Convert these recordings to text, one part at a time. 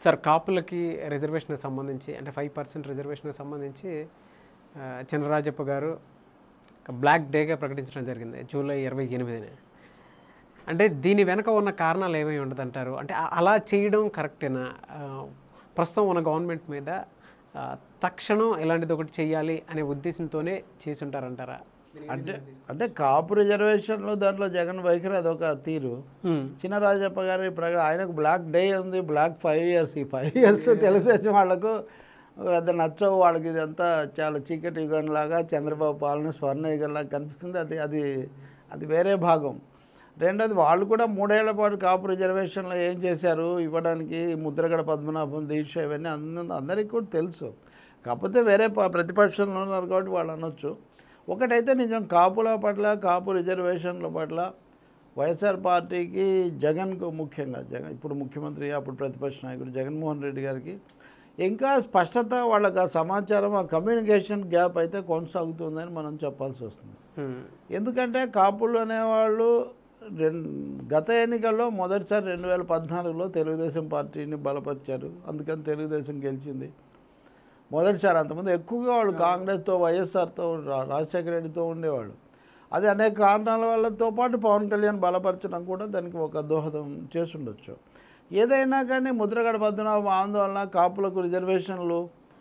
Sir కాపులకి రిజర్వేషన్కి సంబంధించి అంటే ఫైవ్ పర్సెంట్ రిజర్వేషన్కి సంబంధించి ఆ, చినరాజప్ప గారు ఒక బ్లాక్ డేగా ప్రకటించడం జరిగింది జూలై ఇరవై ఎనిమిదిని అంటే దీని వెనక ఉన్న కారణాలు ఏమై ఉండదంటారు అంటే అ- అలా చేయడం కరెక్టేనా ఆ, ప్రస్తుతం ఉన్న గవర్నమెంట్ మీద ఆ, తక్షణం ఇలాంటిది ఒకటి చేయాలి అనే ఉద్దేశంతోనే చేసి ఉంటారంటారా అంటే అంటే కాపు రిజర్వేషన్లో దాంట్లో జగన్ వైఖరి అదొక తీరు హ్మ్. చినరాజప్ప గారి ప్రకారం ఆయనకు బ్లాక్ డే ఉంది బ్లాక్ ఫైవ్ ఇయర్స్ ఈ ఫైవ్ ఇయర్స్ తెలుగుదేశం వాళ్ళకు పెద్ద నచ్చవు వాళ్ళకి ఇదంతా చాలా చీకటి యుగం లాగా చంద్రబాబు పాలన స్వర్ణ యుగంలాగా కనిపిస్తుంది అది అది అది వేరే భాగం రెండోది వాళ్ళు కూడా మూడేళ్ల పాటు కాపు రిజర్వేషన్లో ఏం చేశారు ఇవ్వడానికి ముద్రగడ పద్మనాభం దీక్ష ఇవన్నీ అంద అందరికీ కూడా తెలుసు కాకపోతే వేరే ప- ప్రతిపక్షంలో ఉన్నారు కాబట్టి వాళ్ళు అనొచ్చు ఒకటైతే నిజం కాపుల పట్ల కాపు రిజర్వేషన్ల పట్ల వైఎస్ఆర్ పార్టీకి జగన్కు ముఖ్యంగా జగన్ ఇప్పుడు ముఖ్యమంత్రి అప్పుడు ప్రతిపక్ష నాయకుడు జగన్మోహన్ రెడ్డి గారికి ఇంకా స్పష్టత వాళ్ళకి ఆ సమాచారం ఆ కమ్యూనికేషన్ గ్యాప్ అయితే కొనసాగుతుందని మనం చెప్పాల్సి వస్తుంది హ్మ్. ఎందుకంటే కాపులు అనేవాళ్ళు రెం గత ఎన్నికల్లో మొదటిసారి రెండు వేల పద్నాలుగులో తెలుగుదేశం పార్టీని బలపరిచారు అందుకని తెలుగుదేశం గెలిచింది మొదటిసారి అంతకుముందు ఎక్కువగా వాళ్ళు కాంగ్రెస్తో వైఎస్ఆర్తో రా- రాజశేఖర రెడ్డితో ఉండేవాళ్ళు అది అనేక కారణాల వల్లతో పాటు పవన్ కళ్యాణ్ బలపరచడం కూడా దానికి ఒక దోహదం చేసుండొచ్చు ఏదైనా కానీ ముద్రగడ పద్మనాభం ఆందోళన కాపులకు రిజర్వేషన్లు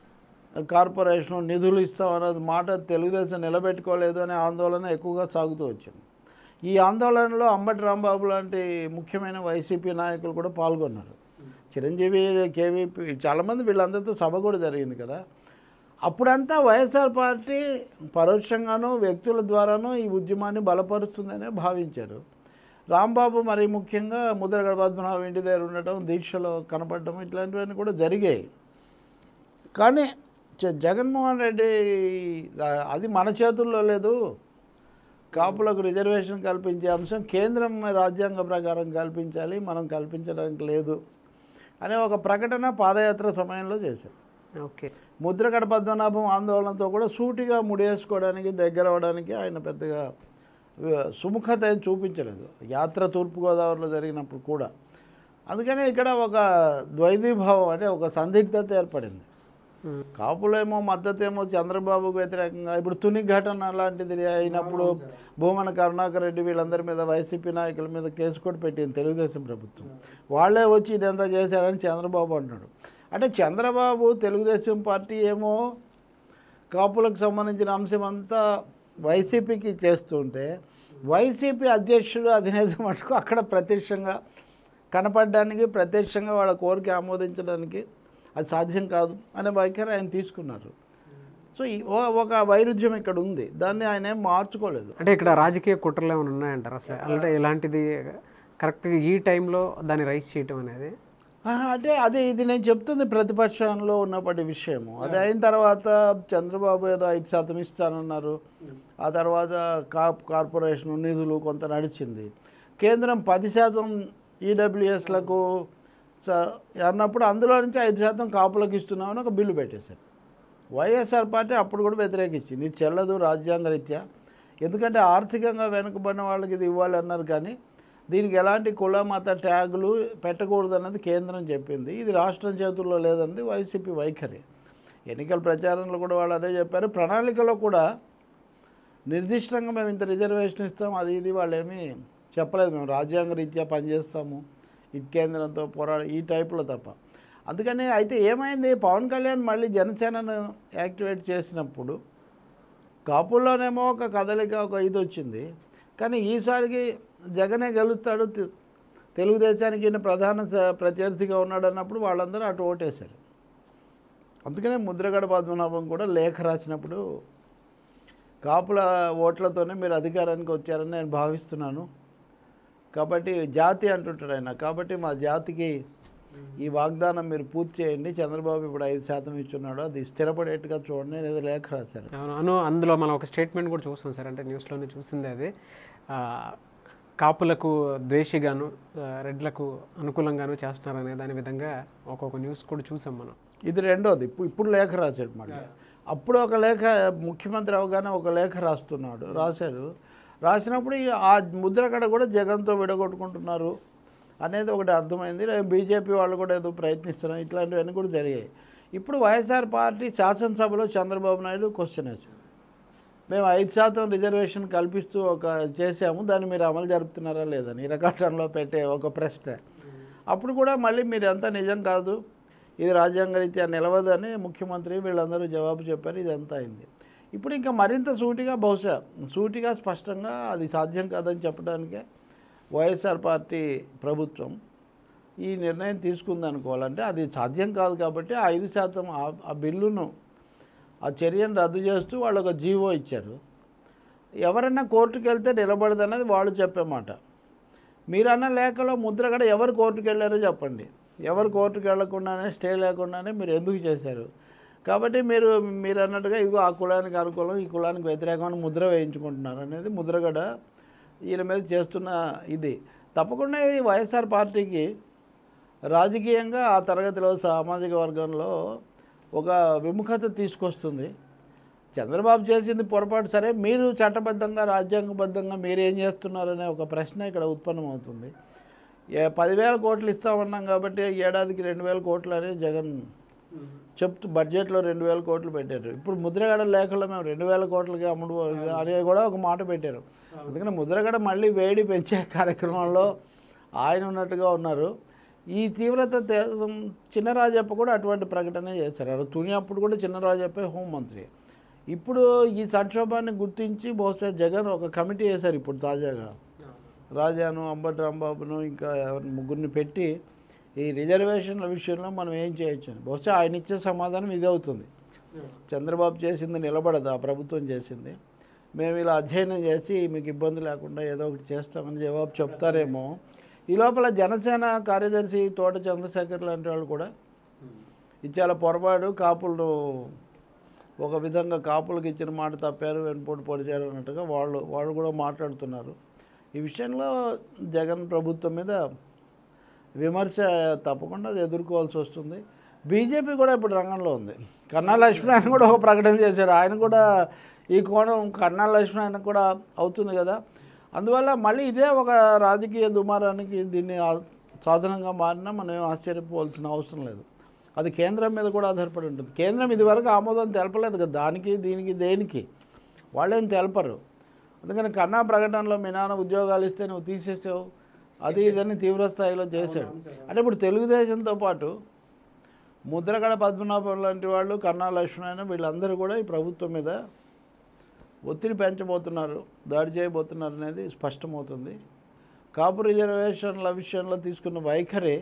కార్పొరేషన్ నిధులు ఇస్తామన్నది మాట తెలుగుదేశం నిలబెట్టుకోలేదు అనే ఆందోళన ఎక్కువగా సాగుతూ వచ్చింది ఈ ఆందోళనలో అంబటి రాంబాబు లాంటి ముఖ్యమైన వైసీపీ నాయకులు కూడా పాల్గొన్నారు చిరంజీవి కేవీపీ చాలామంది వీళ్ళందరితో సభ కూడా జరిగింది కదా అప్పుడంతా వైఎస్ఆర్ పార్టీ పరోక్షంగానో వ్యక్తుల ద్వారానో ఈ ఉద్యమాన్ని బలపరుస్తుందనే భావించారు రాంబాబు మరి ముఖ్యంగా ముద్రగడ పద్మనాభం ఇంటి దగ్గర ఉండటం దీక్షలో కనపడటం ఇట్లాంటివన్నీ కూడా జరిగాయి కానీ జ- జగన్మోహన్ రెడ్డి రా- అది మన చేతుల్లో లేదు కాపులకు రిజర్వేషన్ కల్పించే అంశం కేంద్రం రాజ్యాంగ ప్రకారం కల్పించాలి మనం కల్పించడానికి లేదు అనే ఒక ప్రకటన పాదయాత్ర సమయంలో చేశారు ఓకే ముద్రగడ పద్మనాభం ఆందోళనతో కూడా సూటిగా ముడేసుకోవడానికి దగ్గర అవ్వడానికి ఆయన పెద్దగా వ- సుముఖత ఏం చూపించలేదు యాత్ర తూర్పుగోదావరిలో జరిగినప్పుడు కూడా అందుకనే ఇక్కడ ఒక ద్వైధీభావం అంటే ఒక సందిగ్ధత ఏర్పడింది హ్మ్. కాపులేమో మద్దతేమో చంద్రబాబుకు వ్యతిరేకంగా ఇప్పుడు తుని ఘటన లాంటిది అయినప్పుడు భూమన కరుణాకర్ రెడ్డి వీళ్ళందరి మీద వైసీపీ నాయకుల మీద కేసు కూడా పెట్టింది తెలుగుదేశం ప్రభుత్వం వాళ్ళే వచ్చి ఇదంతా చేశారని చంద్రబాబు అంటున్నాడు అంటే చంద్రబాబు తెలుగుదేశం పార్టీ ఏమో కాపులకు సంబంధించిన అంశం అంతా వైసీపీకి చేస్తుంటే వైసీపీ అధ్యక్షుడు అధినేత మటుకు అక్కడ ప్రత్యక్షంగా కనపడడానికి ప్రత్యక్షంగా వాళ్ళ కోరిక ఆమోదించడానికి అది సాధ్యం కాదు అనే వైఖరి ఆయన తీసుకున్నారు సో ఈ ఓ- ఒక వైరుధ్యం ఇక్కడ ఉంది దాన్ని ఆయన ఏం మార్చుకోలేదు అంటే ఇక్కడ రాజకీయ కుట్రలు ఏమైనా ఉన్నాయంటారు అసలు అంటే ఇలాంటిది కరెక్ట్గా ఈ టైంలో దాన్ని రైస్ చేయటం అనేది ఆహా, అంటే అదే ఇది నేను చెప్తుంది ప్రతిపక్షంలో ఉన్నప్పటి విషయము అది అయిన తర్వాత చంద్రబాబు ఏదో ఐదు శాతం ఇస్తానన్నారు ఆ తర్వాత కాప్ కార్పొరేషన్ నిధులు కొంత నడిచింది కేంద్రం పది శాతం ఈడబ్ల్యూఎస్లకు అన్నప్పుడు అందులో నుంచి ఐదు శాతం కాపులకు ఇస్తున్నామని ఒక బిల్లు పెట్టేశారు వైఎస్ఆర్ పార్టీ అప్పుడు కూడా వ్యతిరేకించింది ఇది చెల్లదు రాజ్యాంగ రీత్యా ఎందుకంటే ఆర్థికంగా వెనుకబడిన వాళ్ళకి ఇది ఇవ్వాలి అన్నారు కానీ దీనికి ఎలాంటి కుల మత ట్యాగులు పెట్టకూడదు అన్నది కేంద్రం చెప్పింది ఇది రాష్ట్రం చేతుల్లో లేదన్నది వైసీపీ వైఖరి ఎన్నికల ప్రచారంలో కూడా వాళ్ళు అదే చెప్పారు ప్రణాళికలో కూడా నిర్దిష్టంగా మేము ఇంత రిజర్వేషన్ ఇస్తాం అది ఇది వాళ్ళు ఏమీ చెప్పలేదు మేము రాజ్యాంగ రీత్యా పనిచేస్తాము ఈ కేంద్రంతో పోరాడ ఈ టైప్లో తప్ప అందుకని అయితే ఏమైంది పవన్ కళ్యాణ్ మళ్ళీ జనసేనను యాక్టివేట్ చేసినప్పుడు కాపుల్లోనేమో ఒక కదలిక ఒక ఇది వచ్చింది కానీ ఈసారికి జగనే గెలుస్తాడు తె- తెలుగుదేశానికి ఈయన ప్రధాన స- ప్రత్యర్థిగా ఉన్నాడు అన్నప్పుడు వాళ్ళందరూ అటు ఓటేశారు అందుకనే ముద్రగడ పద్మనాభం కూడా లేఖ రాసినప్పుడు కాపుల ఓట్లతోనే మీరు అధికారానికి వచ్చారని నేను భావిస్తున్నాను కాబట్టి జాతి అంటుంటాడు ఆయన కాబట్టి మా జాతికి ఈ వాగ్దానం మీరు పూర్తి చేయండి చంద్రబాబు ఇప్పుడు ఐదు శాతం ఇచ్చున్నాడు అది స్థిరపడేట్టుగా చూడండి అనేది లేఖ రాశారు అవును అను అందులో మనం ఒక స్టేట్మెంట్ కూడా చూస్తాం సార్ అంటే న్యూస్లోనే చూసింది అది ఆ, కాపులకు ద్వేషిగాను ఆ, రెడ్లకు అనుకూలంగాను చేస్తున్నారనే దాని విధంగా ఒక్కొక్క న్యూస్ కూడా చూసాం మనం ఇది రెండోది ఇప్పుడు ఇప్పుడు లేఖ రాశాడు మళ్ళీ అప్పుడు ఒక లేఖ ముఖ్యమంత్రి అవగానే ఒక లేఖ రాస్తున్నాడు రాశాడు రాసినప్పుడు ఈ ఆ ముద్రకడ కూడా జగన్తో విడగొట్టుకుంటున్నారు అనేది ఒకటి అర్థమైంది రేపు బీజేపీ వాళ్ళు కూడా ఏదో ప్రయత్నిస్తున్నారు ఇట్లాంటివన్నీ కూడా జరిగాయి ఇప్పుడు వైఎస్ఆర్ పార్టీ శాసనసభలో చంద్రబాబు నాయుడు క్వశ్చన్ వేశారు మేము ఐదు శాతం రిజర్వేషన్ కల్పిస్తూ ఒక చేసాము దాన్ని మీరు అమలు జరుపుతున్నారా లేదని ఇరకాటంలో పెట్టే ఒక ప్రశ్న అప్పుడు కూడా మళ్ళీ మీరు అంతా నిజం కాదు ఇది రాజ్యాంగ రీత్యా నిలవదని ముఖ్యమంత్రి వీళ్ళందరూ జవాబు చెప్పారు ఇది ఎంత అయింది ఇప్పుడు ఇంకా మరింత సూటిగా బహుశా సూటిగా స్పష్టంగా అది సాధ్యం కాదని చెప్పడానికే వైఎస్ఆర్ పార్టీ ప్రభుత్వం ఈ నిర్ణయం తీసుకుంది అనుకోవాలంటే అది సాధ్యం కాదు కాబట్టి ఆ ఐదు శాతం ఆ- ఆ బిల్లును ఆ చర్యను రద్దు చేస్తూ వాళ్ళు ఒక జీవో ఇచ్చారు ఎవరన్నా కోర్టుకు వెళ్తే నిలబడదన్నది వాళ్ళు చెప్పే మాట మీరన్న లేఖలో ముద్రగడ ఎవరు కోర్టుకు వెళ్ళారో చెప్పండి ఎవరు కోర్టుకు వెళ్లకుండానే స్టే లేకుండానే మీరు ఎందుకు చేశారు కాబట్టి మీరు మీరు అన్నట్టుగా ఇగో ఆ కులానికి అనుకూలం ఈ కులానికి వ్యతిరేకమైన ముద్ర వేయించుకుంటున్నారు అనేది ముద్రగడ ఈయన మీద చేస్తున్న ఇది తప్పకుండా ఇది వైఎస్ఆర్ పార్టీకి రాజకీయంగా ఆ తరగతిలో సామాజిక వర్గంలో ఒక విముఖత తీసుకొస్తుంది చంద్రబాబు చేసింది పొరపాటు సరే మీరు చట్టబద్ధంగా రాజ్యాంగబద్ధంగా మీరు ఏం చేస్తున్నారనే ఒక ప్రశ్న ఇక్కడ ఉత్పన్నమవుతుంది ఏ పదివేల కోట్లు ఇస్తామన్నాం కాబట్టి ఏడాదికి రెండు వేల కోట్లు అనేది జగన్ చెప్తూ బడ్జెట్లో రెండు వేల కోట్లు పెట్టారు ఇప్పుడు ముద్రగడ లేఖలో మేము రెండు వేల కోట్లకి అమ్ముడు అనేది కూడా ఒక మాట పెట్టారు అందుకని ముద్రగడ మళ్ళీ వేడి పెంచే కార్యక్రమంలో ఆయన ఉన్నట్టుగా ఉన్నారు ఈ తీవ్రత దేశం చిన్నరాజప్ప కూడా అటువంటి ప్రకటన చేశారు ఆ తుని అప్పుడు కూడా చిన్నరాజప్పే హోంమంత్రి ఇప్పుడు ఈ సంక్షోభాన్ని గుర్తించి బహుశా జగన్ ఒక కమిటీ వేశారు ఇప్పుడు తాజాగా రాజాను అంబటి రాంబాబును ఇంకా ఎవరిని ముగ్గురిని పెట్టి ఈ రిజర్వేషన్ల విషయంలో మనం ఏం చేయొచ్చు అని బహుశా ఆయన ఇచ్చే సమాధానం ఇదే అవుతుంది చంద్రబాబు చేసింది నిలబడదు ఆ ప్రభుత్వం చేసింది మేము ఇలా అధ్యయనం చేసి మీకు ఇబ్బంది లేకుండా ఏదో ఒకటి చేస్తామని జవాబు చెప్తారేమో ఈ లోపల జనసేన కార్యదర్శి తోట చంద్రశేఖర్ లాంటి వాళ్ళు కూడా ఇది చాలా పొరపాటు కాపులను ఒక విధంగా కాపులకు ఇచ్చిన మాట తప్పారు వెనుపోటు పొడిచారు అన్నట్టుగా వాళ్ళు వాళ్ళు కూడా మాట్లాడుతున్నారు ఈ విషయంలో జగన్ ప్రభుత్వం మీద విమర్శ తప్పకుండా అది ఎదుర్కోవాల్సి వస్తుంది బీజేపీ కూడా ఇప్పుడు రంగంలో ఉంది కన్నా లక్ష్మణ్ కూడా ఒక ప్రకటన చేశాడు ఆయన కూడా ఈ కోణం కన్నా లక్ష్మణ్ కూడా అవుతుంది కదా అందువల్ల మళ్ళీ ఇదే ఒక రాజకీయ దుమారానికి దీన్ని ఆ- సాధనంగా మారినా మనం ఏం ఆశ్చర్యపోవాల్సిన అవసరం లేదు అది కేంద్రం మీద కూడా ఆధారపడి ఉంటుంది కేంద్రం ఇదివరకు ఆమోదం తెలపలేదు కదా దానికి దీనికి దేనికి వాళ్ళేం తెలపరు అందుకని కన్నా ప్రకటనలో మీ నాన్న ఉద్యోగాలు ఇస్తే నువ్వు తీసేసావు అది ఇదని తీవ్ర స్థాయిలో చేశాడు అంటే ఇప్పుడు తెలుగుదేశంతో పాటు ముద్రగడ పద్మనాభం లాంటి వాళ్ళు కన్నా లక్ష్మణ వీళ్ళందరూ కూడా ఈ ప్రభుత్వం మీద ఒత్తిడి పెంచబోతున్నారు దాడి చేయబోతున్నారు అనేది స్పష్టమవుతుంది కాపు రిజర్వేషన్ల విషయంలో తీసుకున్న వైఖరి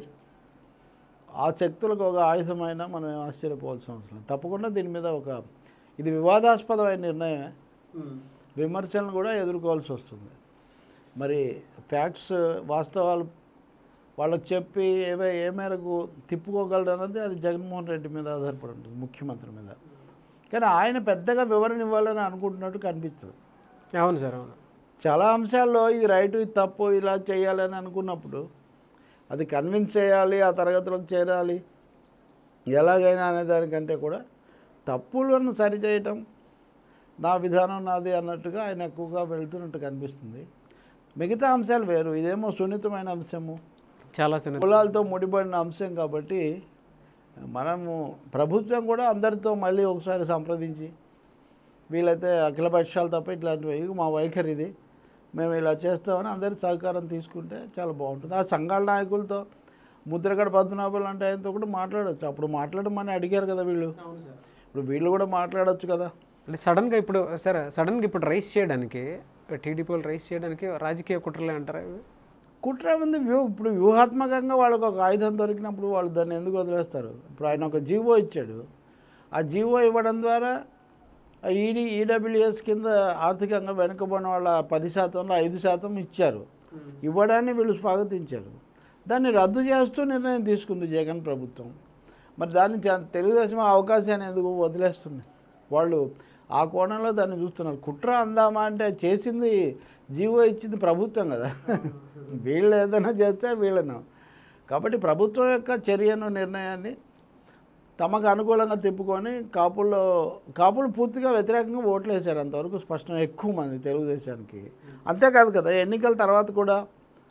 ఆ శక్తులకు ఒక ఆయుధమైన మనం ఏం ఆశ్చర్యపోవాల్సిన అవసరం లేదు తప్పకుండా దీని మీద ఒక ఇది వివాదాస్పదమైన నిర్ణయమే విమర్శలను కూడా ఎదుర్కోవాల్సి వస్తుంది మరి ఫ్యాక్ట్స్ వాస్తవాలు వాళ్ళకి చెప్పి ఏవే ఏ మేరకు తిప్పుకోగలడు అన్నది అది జగన్మోహన్ రెడ్డి మీద ఆధారపడి ఉంటుంది ముఖ్యమంత్రి మీద కానీ ఆయన పెద్దగా వివరణ ఇవ్వాలని అనుకుంటున్నట్టు కనిపిస్తుంది అవును సార్ అవును చాలా అంశాల్లో ఇది రైట్ ఇది తప్పు ఇలా చేయాలని అనుకున్నప్పుడు అది కన్విన్స్ చేయాలి ఆ తరగతిలోకి చేరాలి ఎలాగైనా అనే దానికంటే కూడా తప్పులను సరిచేయటం నా విధానం నాది అన్నట్టుగా ఆయన ఎక్కువగా వెళ్తున్నట్టు కనిపిస్తుంది మిగతా అంశాలు వేరు ఇదేమో సున్నితమైన అంశము చాలా చిన్న కులాలతో ముడిపడిన అంశం కాబట్టి మనము ప్రభుత్వం కూడా అందరితో మళ్ళీ ఒకసారి సంప్రదించి వీలైతే అఖిల పక్షాలు తప్ప ఇట్లాంటివి ఇవి మా వైఖరి ఇది మేము ఇలా చేస్తామని అందరి సహకారం తీసుకుంటే చాలా బాగుంటుంది ఆ సంఘాల నాయకులతో ముద్రగడ పద్మనాభులు అంటే ఆయనతో కూడా మాట్లాడవచ్చు అప్పుడు మాట్లాడమని అడిగారు కదా వీళ్ళు ఇప్పుడు వీళ్ళు కూడా మాట్లాడొచ్చు కదా అంటే సడన్గా ఇప్పుడు సార్ సడన్గా ఇప్పుడు రైస్ చేయడానికి టీడీపీ వాళ్ళు రైస్ చేయడానికి రాజకీయ కుట్రలే అంటారా ఇవి కుట్ర ఉంది వ్యూ ఇప్పుడు వ్యూహాత్మకంగా వాళ్ళకి ఒక ఆయుధం దొరికినప్పుడు వాళ్ళు దాన్ని ఎందుకు వదిలేస్తారు ఇప్పుడు ఆయన ఒక జీవో ఇచ్చాడు ఆ జీవో ఇవ్వడం ద్వారా ఆ ఈడీ ఈడబ్ల్యూఎస్ కింద ఆర్థికంగా వెనుకబడిన వాళ్ళ పది శాతంలో ఐదు శాతం ఇచ్చారు ఇవ్వడాన్ని వీళ్ళు స్వాగతించారు దాన్ని రద్దు చేస్తూ నిర్ణయం తీసుకుంది జగన్ ప్రభుత్వం మరి దాన్ని చ- తెలుగుదేశం ఆ అవకాశాన్ని ఎందుకు వదిలేస్తుంది వాళ్ళు ఆ కోణంలో దాన్ని చూస్తున్నారు కుట్ర అందామా అంటే చేసింది జీవో ఇచ్చింది ప్రభుత్వం కదా వీళ్ళు ఏదైనా చేస్తే వీళ్ళను కాబట్టి ప్రభుత్వం యొక్క చర్యను నిర్ణయాన్ని తమకు అనుకూలంగా తిప్పుకొని కాపుల్లో కాపులు పూర్తిగా వ్యతిరేకంగా ఓట్లు వేశారు అంతవరకు స్పష్టం ఎక్కువ మంది తెలుగుదేశానికి అంతేకాదు కదా ఎన్నికల తర్వాత కూడా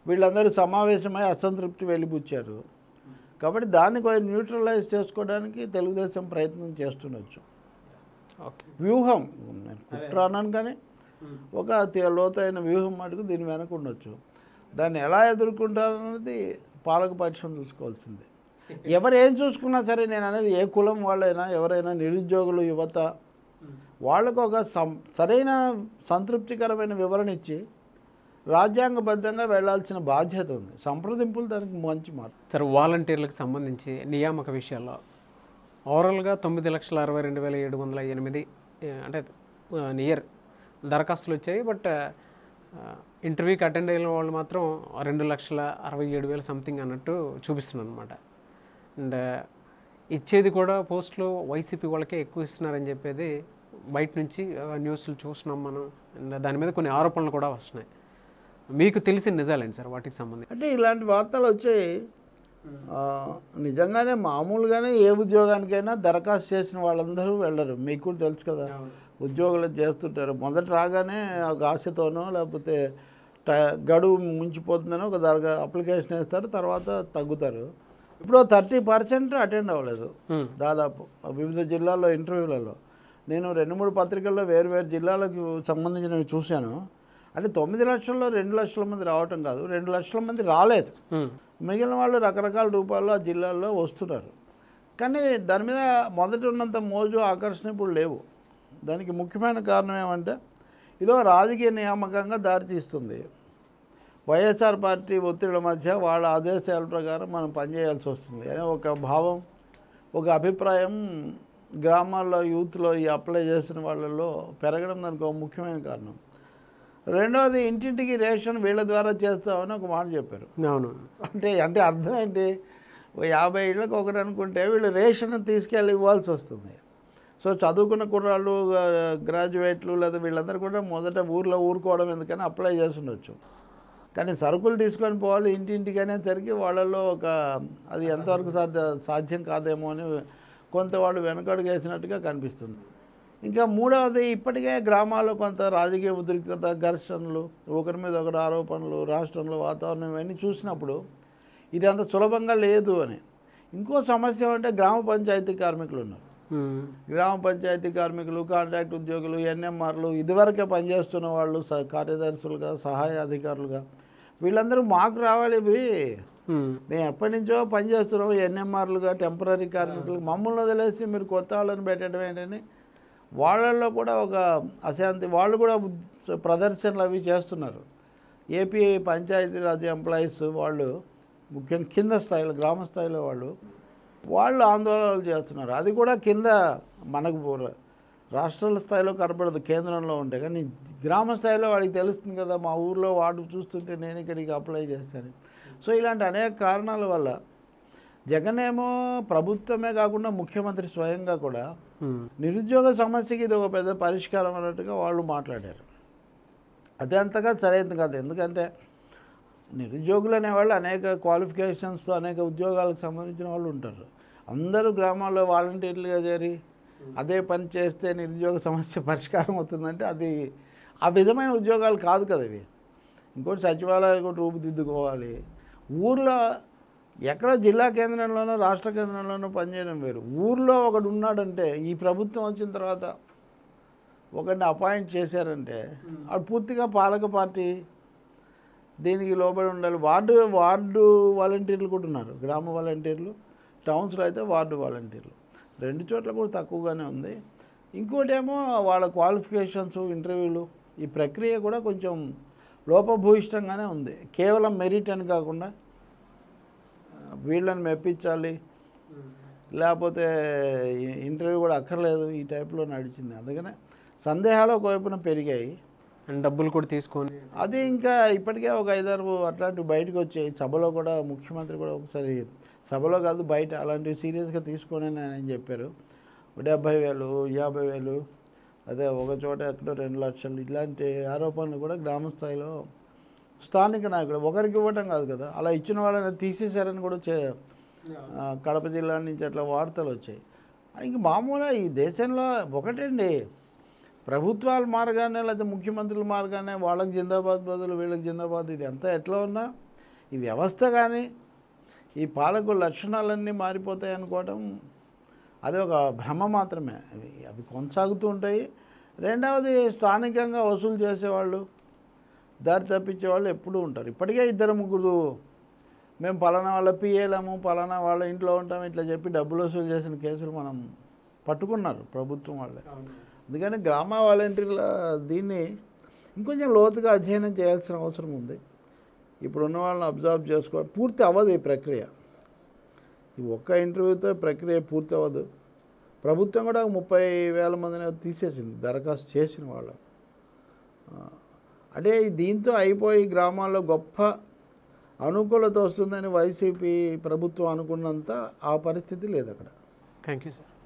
వీళ్ళందరూ సమావేశమై అసంతృప్తి వెళ్ళిపుచ్చారు కాబట్టి దాన్ని కొంచెం న్యూట్రలైజ్ చేసుకోవడానికి తెలుగుదేశం ప్రయత్నం చేస్తుండొచ్చు ఓకే వ్యూహం నేను కుట్ర అన్నాను కానీ ఒక అతి లోతైన వ్యూహం మటుకు దీని వెనక ఉండొచ్చు దాన్ని ఎలా ఎదుర్కొంటారన్నది పాలకపక్షం చూసుకోవాల్సిందే ఎవరు ఏం చూసుకున్నా సరే నేను అనేది ఏ కులం వాళ్ళైనా ఎవరైనా నిరుద్యోగులు యువత వాళ్ళకు ఒక సం సరైన సంతృప్తికరమైన వివరణ ఇచ్చి రాజ్యాంగబద్ధంగా వెళ్ళాల్సిన బాధ్యత ఉంది సంప్రదింపులు దానికి మంచి మాట సరే వాలంటీర్లకు సంబంధించి నియామక విషయాల్లో ఓవరాల్గా తొమ్మిది లక్షల అరవై రెండు వేల ఏడు వందల ఎనిమిది ఆ, అంటే నియర్ దరఖాస్తులు వచ్చాయి బట్ ఇంటర్వ్యూకి అటెండ్ అయిన వాళ్ళు మాత్రం రెండు లక్షల అరవై ఏడు వేల సంథింగ్ అన్నట్టు చూపిస్తున్నాను అనమాట అండ్ ఇచ్చేది కూడా పోస్టులు వైసీపీ వాళ్ళకే ఎక్కువ ఇస్తున్నారని చెప్పేది బయట నుంచి ఆ, న్యూస్లు చూస్తున్నాం మనం అండ్ దాని మీద కొన్ని ఆరోపణలు కూడా వస్తున్నాయి మీకు తెలిసిన నిజాలేంటి సార్ వాటికి సంబంధించి అంటే ఇలాంటి వార్తలు వచ్చాయి ఆ, నిజంగానే మామూలుగానే ఏ ఉద్యోగానికైనా దరఖాస్తు చేసిన వాళ్ళందరూ వెళ్ళరు మీకు కూడా తెలుసు కదా ఉద్యోగులు చేస్తుంటారు మొదట రాగానే ఒక ఆశతోనో లేకపోతే ట గడువు ముంచిపోతుందనో ఒక దరగా అప్లికేషన్ వేస్తారు తర్వాత తగ్గుతారు ఇప్పుడు థర్టీ పర్సెంట్ అటెండ్ అవ్వలేదు Hmm. దాదాపు వివిధ జిల్లాల్లో ఇంటర్వ్యూలలో నేను రెండు మూడు పత్రికల్లో వేరు వేరు జిల్లాలకు సంబంధించినవి చూశాను అంటే తొమ్మిది లక్షల్లో రెండు లక్షల మంది రావటం కాదు రెండు లక్షల మంది రాలేదు ఉమ్. మిగిలిన వాళ్ళు రకరకాల రూపాల్లో ఆ జిల్లాల్లో వస్తున్నారు కానీ దాని మీద మొదట ఉన్నంత మోజు ఆకర్షణ ఇప్పుడు లేవు దానికి ముఖ్యమైన కారణం ఏమంటే ఇదో రాజకీయ నియామకంగా దారితీస్తుంది వైఎస్ఆర్ పార్టీ ఒత్తిళ్ల మధ్య వాళ్ళ ఆదేశాల ప్రకారం మనం పనిచేయాల్సి వస్తుంది అనే ఒక భావం ఒక అభిప్రాయం గ్రామాల్లో యూత్లో ఈ అప్లై చేసిన వాళ్ళల్లో పెరగడం దానికి ఒక ముఖ్యమైన కారణం రెండవది ఇంటింటికి రేషన్ వీళ్ళ ద్వారా చేస్తామని ఒక మాట చెప్పారు అవును అంటే అంటే అర్థం ఏంటి ఓ యాభై ఇళ్ళకి ఒకటి అనుకుంటే వీళ్ళు రేషన్ తీసుకెళ్ళి ఇవ్వాల్సి వస్తుంది సో చదువుకున్న కుర్రాళ్ళు గా- గ్రాడ్యుయేట్లు లేదా వీళ్ళందరూ కూడా మొదట ఊర్లో ఊరుకోవడం ఎందుకని అప్లై చేస్తుండొచ్చు కానీ సరుకులు తీసుకొని పోవాలి ఇంటింటికి అనేసరికి వాళ్ళల్లో ఒక అది ఎంతవరకు సాధ్య సాధ్యం కాదేమో అని కొంత వాళ్ళు వెనకడుగు వేసినట్టుగా కనిపిస్తుంది ఇంకా మూడవది ఇప్పటికే గ్రామాల్లో కొంత రాజకీయ ఉద్రిక్తత ఘర్షణలు ఒకరి మీద ఒకరి ఆరోపణలు రాష్ట్రంలో వాతావరణం ఇవన్నీ చూసినప్పుడు ఇది అంత సులభంగా లేదు అని ఇంకో సమస్య అంటే గ్రామ పంచాయతీ కార్మికులు ఉన్నారు ఉమ్. గ్రామ పంచాయతీ కార్మికులు కాంట్రాక్ట్ ఉద్యోగులు ఎన్ఎంఆర్లు ఇదివరకే పనిచేస్తున్న వాళ్ళు స- కార్యదర్శులుగా సహాయ అధికారులుగా వీళ్ళందరూ మాకు రావాలి ఇవి ఉమ్. మేము ఎప్పటి నుంచో పనిచేస్తున్నాం ఎన్ఎంఆర్లుగా టెంపరీ కార్మికులు మమ్మల్ని వదిలేసి మీరు కొత్త వాళ్ళని పెట్టడం ఏంటని వాళ్ళల్లో కూడా ఒక అశాంతి వాళ్ళు కూడా ఉద్- ప్రదర్శనలు అవి చేస్తున్నారు ఏపీ పంచాయతీరాజ్ ఎంప్లాయీస్ వాళ్ళు ముఖ్యంగా కింద స్థాయిలో గ్రామ స్థాయిలో వాళ్ళు వాళ్ళు ఆందోళనలు చేస్తున్నారు అది కూడా కింద మనకు ఊర- రాష్ట్రాల స్థాయిలో కనపడదు కేంద్రంలో ఉంటే కానీ గ్రామ స్థాయిలో వాడికి తెలుస్తుంది కదా మా ఊర్లో వాడు చూస్తుంటే నేను ఇక్కడికి అప్లై చేస్తాను సో ఇలాంటి అనేక కారణాల వల్ల జగన్ ఏమో ప్రభుత్వమే కాకుండా ముఖ్యమంత్రి స్వయంగా కూడా ఉమ్. నిరుద్యోగ సమస్యకి ఇది ఒక పెద్ద పరిష్కారం అన్నట్టుగా వాళ్ళు మాట్లాడారు అది అంతగా సరైనది కాదు ఎందుకంటే నిరుద్యోగులు అనేవాళ్ళు అనేక క్వాలిఫికేషన్స్తో అనేక ఉద్యోగాలకు సంబంధించిన వాళ్ళు ఉంటారు అందరూ గ్రామాల్లో వాలంటీర్లుగా చేరి అదే పని చేస్తే నిరుద్యోగ సమస్య పరిష్కారం అవుతుందంటే అది ఆ విధమైన ఉద్యోగాలు కాదు కదా ఇవి ఇంకోటి సచివాలయాలు కూడా రూపుదిద్దుకోవాలి ఊర్లో ఎక్కడ జిల్లా కేంద్రంలోనో రాష్ట్ర కేంద్రంలోనో పనిచేయడం వేరు ఊర్లో ఒకడు ఉన్నాడంటే ఈ ప్రభుత్వం వచ్చిన తర్వాత ఒకరిని అపాయింట్ చేశారంటే అది పూర్తిగా పాలక పార్టీ దీనికి లోబడి ఉండాలి వార్డు వార్డు వాలంటీర్లు కూడా ఉన్నారు గ్రామ వాలంటీర్లు టౌన్స్లో అయితే వార్డు వాలంటీర్లు రెండు చోట్ల కూడా తక్కువగానే ఉంది ఇంకోటి ఏమో వాళ్ళ క్వాలిఫికేషన్స్ ఇంటర్వ్యూలు ఈ ప్రక్రియ కూడా కొంచెం లోపభూయిష్టంగానే ఉంది కేవలం మెరిట్ అని కాకుండా ఆ, వీళ్ళని మెప్పించాలి లేకపోతే ఈ- ఇంటర్వ్యూ కూడా అక్కర్లేదు ఈ టైప్లో నడిచింది అందుకనే సందేహాలు ఒకవైపున పెరిగాయి అండ్ డబ్బులు కూడా తీసుకొని అది ఇంకా ఇప్పటికే ఒక ఐదారు అట్లాంటివి బయటకు వచ్చాయి సభలో కూడా ముఖ్యమంత్రి కూడా ఒకసారి సభలో కాదు బయట అలాంటివి సీరియస్గా తీసుకొని ఆయన చెప్పారు డెబ్భై వేలు యాభై వేలు అదే ఒక చోట ఎక్కడో రెండు లక్షలు ఇలాంటి ఆరోపణలు కూడా గ్రామ స్థాయిలో స్థానిక నాయకుడు ఒకరికి ఇవ్వటం కాదు కదా అలా ఇచ్చిన వాళ్ళని తీసేశారని కూడా చే ఆ, కడప జిల్లా నుంచి అట్లా వార్తలు వచ్చాయి ఇంక మామూలుగా ఈ దేశంలో ఒకటండి ప్రభుత్వాలు మారగానే లేకపోతే ముఖ్యమంత్రులు మారగానే వాళ్ళకి జిందాబాద్ బదులు వీళ్ళకి జిందాబాద్ ఇది అంతా ఎట్లా ఉన్నా ఈ వ్యవస్థ కానీ ఈ పాలకుల లక్షణాలన్నీ మారిపోతాయి అనుకోవటం అది ఒక భ్రమ మాత్రమే అవి అవి కొనసాగుతూ ఉంటాయి రెండవది స్థానికంగా వసూలు చేసేవాళ్ళు దారి తప్పించే వాళ్ళు ఎప్పుడూ ఉంటారు ఇప్పటికే ఇద్దరు ముగ్గురు మేము పలానా వాళ్ళ పిఏలము పలానా వాళ్ళ ఇంట్లో ఉంటాం ఇట్లా చెప్పి డబ్బులు వసూలు చేసిన కేసులు మనం పట్టుకున్నారు ప్రభుత్వం వాళ్ళే అందుకని గ్రామ వాలంటీర్ల దీన్ని ఇంకొంచెం లోతుగా అధ్యయనం చేయాల్సిన అవసరం ఉంది ఇప్పుడున్న వాళ్ళని అబ్జర్వ్ చేసుకో పూర్తి అవ్వదు ఈ ప్రక్రియ ఈ ఒక్క ఇంటర్వ్యూతో ప్రక్రియ పూర్తి అవ్వదు ప్రభుత్వం కూడా ముప్పై వేల మందిని తీసేసింది దరఖాస్తు చేసిన వాళ్ళని ఆ, అంటే దీంతో అయిపోయి గ్రామాల్లో గొప్ప అనుకూలత వస్తుందని వైసీపీ ప్రభుత్వం అనుకున్నంత ఆ పరిస్థితి లేదు అక్కడ థ్యాంక్ యూ సార్